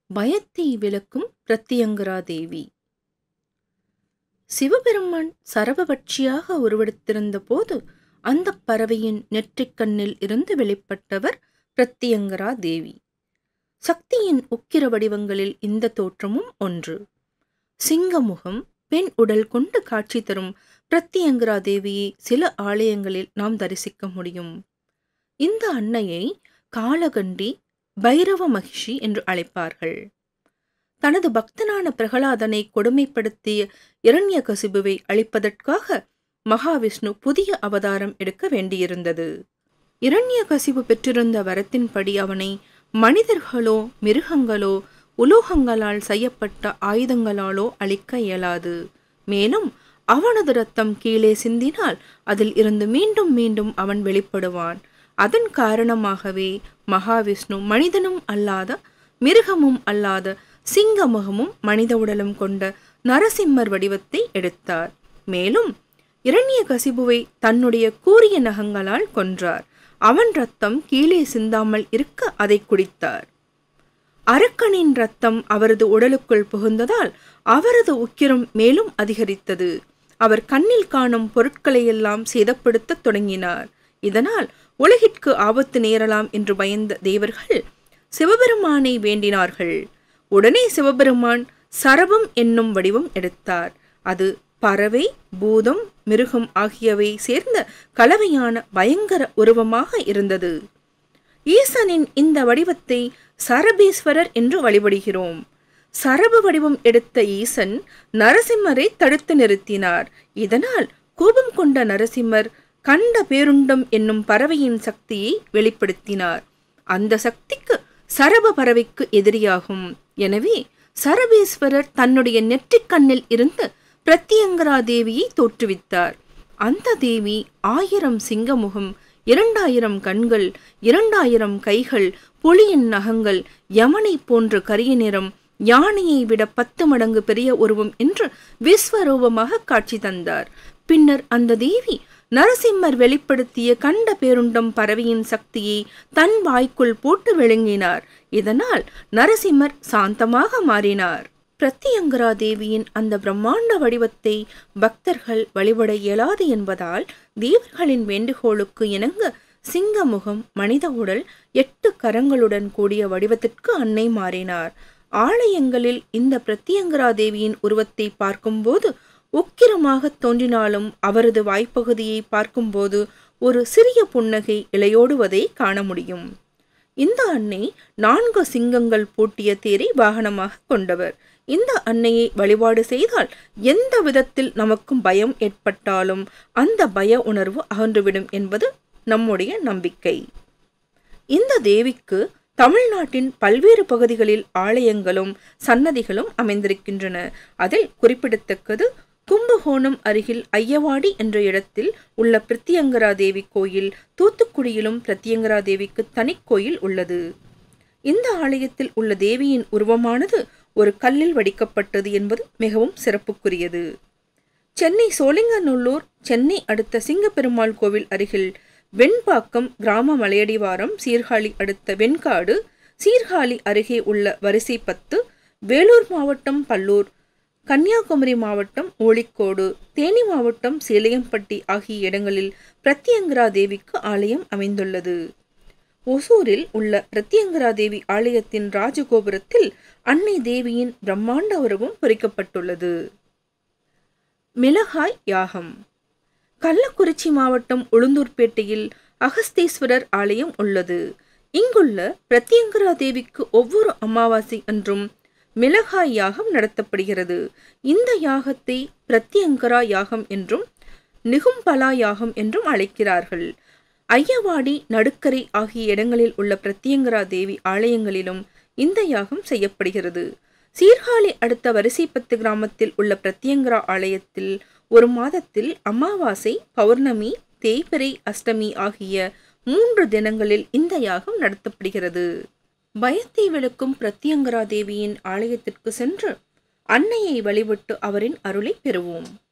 பயத்தை விளக்கும் பிரத்யங்கரா தேவி சிவபெருமான் சரபபட்சியாக உருவெடுத்திருந்த போது அந்த பறவையின் நெற்றிக்கண்ணில் இருந்து வெளிப்பட்டவர் பிரத்யங்கரா தேவி சக்தியின் உக்கிர வடிவங்களில் இந்த தோற்றமும் ஒன்று சிங்கமுகம் பெண் உடல் கொண்டு காட்சி தரும் பிரத்யங்கரா தேவியை சில ஆலயங்களில் நாம் தரிசிக்க முடியும் இந்த அன்னையை காலகண்டி பைரவ மகிஷி என்று அழைப்பார்கள் தனது பக்தனான பிரகலாதனை கொடுமைப்படுத்திய இரண்யகசிபுவை அழிப்பதற்காக மகாவிஷ்ணு புதிய அவதாரம் எடுக்க வேண்டியிருந்தது இரண்யகசிபு பெற்றிருந்த வரத்தின்படி அவனை மனிதர்களோ மிருகங்களோ உலோகங்களால் செய்யப்பட்ட ஆயுதங்களாலோ அழிக்க இயலாது மேலும் அவனது ரத்தம் கீழே சிந்தினால் அதில் இருந்து மீண்டும் மீண்டும் அவன் வெளிப்படுவான் அதன் காரணமாகவே மகாவிஷ்ணு மனிதனும் அல்லாத மிருகமும் அல்லாத சிங்கமுகமும் மனித உடலும் கொண்ட நரசிம்மர் வடிவத்தை எடுத்தார் மேலும் இரண்ய கசிபுவை தன்னுடைய கூரிய நகங்களால் கொன்றார் அவன் ரத்தம் கீழே சிந்தாமல் இருக்க அதை குடித்தார் அரக்கனின் ரத்தம் அவரது உடலுக்குள் புகுந்ததால் அவரது உக்கிரம் மேலும் அதிகரித்தது அவர் கண்ணில் காணும் பொருட்களையெல்லாம் சேதப்படுத்தத் தொடங்கினார் இதனால் உலகிற்கு ஆபத்து நேரலாம் என்று பயந்த தேவர்கள் சிவபெருமானை வேண்டினார்கள் உடனே சிவபெருமான் சரபம் என்னும் வடிவம் எடுத்தார் அது பறவை பூதம் மிருகம் ஆகியவை சேர்ந்த கலவையான பயங்கர உருவமாக இருந்தது ஈசனின் இந்த வடிவத்தை சரபீஸ்வரர் என்று வழிபடுகிறோம் சரப வடிவம் எடுத்த ஈசன் நரசிம்மரை தடுத்து நிறுத்தினார் இதனால் கோபம் கொண்ட நரசிம்மர் கண்ட பேருண்டம் என்னும் பறவையின் சக்தியை வெளிப்படுத்தினார் அந்த சக்திக்கு சரப பறவைக்கு எதிரியாகும் எனவே சரபேஸ்வரர் தன்னுடைய நெற்றிக்கண்ணில் இருந்து பிரத்யங்கரா தேவியை தோற்றுவித்தார் அந்த தேவி ஆயிரம் சிங்கமுகம் இரண்டாயிரம் கண்கள் இரண்டாயிரம் கைகள் புலியின் நகங்கள் யமனை போன்ற கரிய நிறம் யானையை விட பத்து மடங்கு பெரிய உருவம் என்று விஸ்வரூபமாக காட்சி தந்தார் பின்னர் அந்த தேவி நரசிம்மர் வெளிப்படுத்திய கண்ட பேருண்டம் பறவையின் சக்தியை தன் வாய்க்குள் போட்டு விழுங்கினார் இதனால் நரசிம்மர் சாந்தமாக மாறினார் பிரத்யங்கரா தேவியின் அந்த பிரம்மாண்ட வடிவத்தை பக்தர்கள் வழிபட இயலாது என்பதால் தேவர்களின் வேண்டுகோளுக்கு இணங்க சிங்கமுகம் மனித உடல் எட்டு கரங்களுடன் கூடிய வடிவத்திற்கு அன்னை மாறினார் ஆலயங்களில் இந்த பிரத்யங்கரா தேவியின் உருவத்தை பார்க்கும்போது உக்கிரமாக தோன்றினாலும் அவரது வாய்ப்பகுதியை பார்க்கும்போது ஒரு சிறிய புன்னகை இளையோடுவதை காண முடியும் இந்த அன்னை நான்கு சிங்கங்கள் பூட்டிய தேரை வாகனமாக கொண்டவர் இந்த அன்னையை வழிபாடு செய்தால் எந்த விதத்தில் நமக்கும் பயம் ஏற்பட்டாலும் அந்த பய உணர்வு அகன்றுவிடும் என்பது நம்முடைய நம்பிக்கை இந்த தேவிக்கு தமிழ்நாட்டின் பல்வேறு பகுதிகளில் ஆலயங்களும் சன்னதிகளும் அமைந்திருக்கின்றன அதில் குறிப்பிடத்தக்கது கும்பகோணம் அருகில் ஐயவாடி என்ற இடத்தில் உள்ள பிரத்யங்கரா தேவி கோயில் தூத்துக்குடியிலும் பிரத்யங்கரா தேவிக்கு தனிக்கோயில் உள்ளது இந்த ஆலயத்தில் உள்ள தேவியின் உருவமானது ஒரு கல்லில் வடிக்கப்பட்டது என்பது மிகவும் சிறப்புக்குரியது சென்னை சோழிங்கநல்லூர் சென்னை அடுத்த சிங்கப்பெருமாள் கோவில் அருகில் வெண்பாக்கம் கிராம மலையடிவாரம் சீர்காழி அடுத்த வெண்காடு சீர்காழி அருகே உள்ள வரிசை பத்து வேலூர் மாவட்டம் பல்லூர் கன்னியாகுமரி மாவட்டம் ஓளிக்கோடு தேனி மாவட்டம் சேலையம்பட்டி ஆகிய இடங்களில் பிரத்யங்கரா தேவிக்கு ஆலயம் அமைந்துள்ளது ஒசூரில் உள்ள பிரத்யங்கரா தேவி ஆலயத்தின் ராஜகோபுரத்தில் அன்னை தேவியின் பிரம்மாண்ட உருவம் பொறிக்கப்பட்டுள்ளது மிளகாய் யாகம் கள்ளக்குறிச்சி மாவட்டம் உளுந்தூர்பேட்டையில் அகஸ்தீஸ்வரர் ஆலயம் உள்ளது இங்குள்ள பிரத்யங்கரா தேவிக்கு ஒவ்வொரு அமாவாசை அன்றும் மிளகாய் யாகம் நடத்தப்படுகிறது இந்த யாகத்தை பிரத்யங்கரா யாகம் என்றும் நிகும்பலா யாகம் என்றும் அழைக்கிறார்கள் ஐயவாடி நடுக்கரை ஆகிய இடங்களில் உள்ள பிரத்யங்கரா தேவி ஆலயங்களிலும் இந்த யாகம் செய்யப்படுகிறது சீர்காழி அடுத்த வரிசைப்பத்து கிராமத்தில் உள்ள பிரத்யங்கரா ஆலயத்தில் ஒரு மாதத்தில் அமாவாசை பௌர்ணமி தேய்பிறை அஷ்டமி ஆகிய மூன்று தினங்களில் இந்த யாகம் நடத்தப்படுகிறது பயத்தை விளக்கும் பிரத்யங்கரா தேவியின் ஆலயத்திற்கு சென்று அன்னையை வழிபட்டு அவரின் அருளை பெறுவோம்